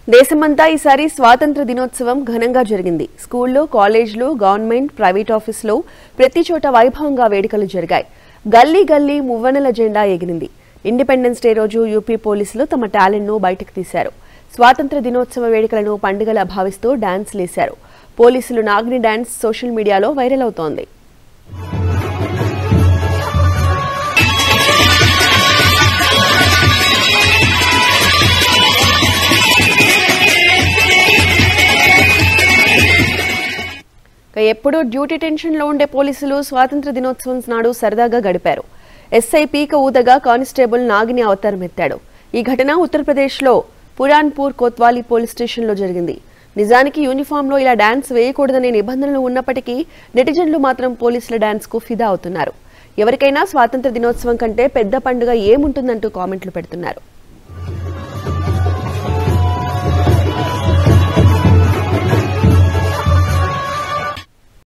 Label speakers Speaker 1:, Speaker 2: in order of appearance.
Speaker 1: దేశమంతా ఈసారి స్వాతంత్ర దినోత్సవం ఘనంగా జరిగింది స్కూల్లో కాలేజ్లు గవర్నమెంట్ ప్రైవేట్ ఆఫీసులో ప్రతి చోట వైభవంగా వేడుకలు జరిగాయి గల్లీ గల్లీ మువ్వనెల జెండా ఎగిరింది ఇండిపెండెన్స్ డే రోజు యూపీ పోలీసులు తమ టాలెంట్ను బయటకు తీశారు స్వాతంత్ర దినోత్సవ వేడుకలను పండుగలా భావిస్తూ డాన్స్లేశారు పోలీసులు నాగిని డాన్స్ సోషల్ మీడియాలో వైరల్ అవుతోంది ఇక ఎప్పుడూ డ్యూటీ టెన్షన్లో ఉండే పోలీసులు స్వాతంత్ర దినోత్సవం నాడు సరదాగా గడిపారు ఎస్ఐ పీక ఊదగా కానిస్టేబుల్ నాగిని అవతారం ఎత్తాడు ఈ ఘటన ఉత్తరప్రదేశ్లో పురాన్పూర్ కోత్వాలీ పోలీస్ స్టేషన్లో జరిగింది నిజానికి యూనిఫామ్లో ఇలా డాన్స్ వేయకూడదనే నిబంధనలు ఉన్నప్పటికీ నెటిజన్లు మాత్రం పోలీసుల డాన్స్కు ఫిదా అవుతున్నారు ఎవరికైనా స్వాతంత్ర దినోత్సవం కంటే పెద్ద పండుగ ఏముంటుందంటూ కామెంట్లు పెడుతున్నారు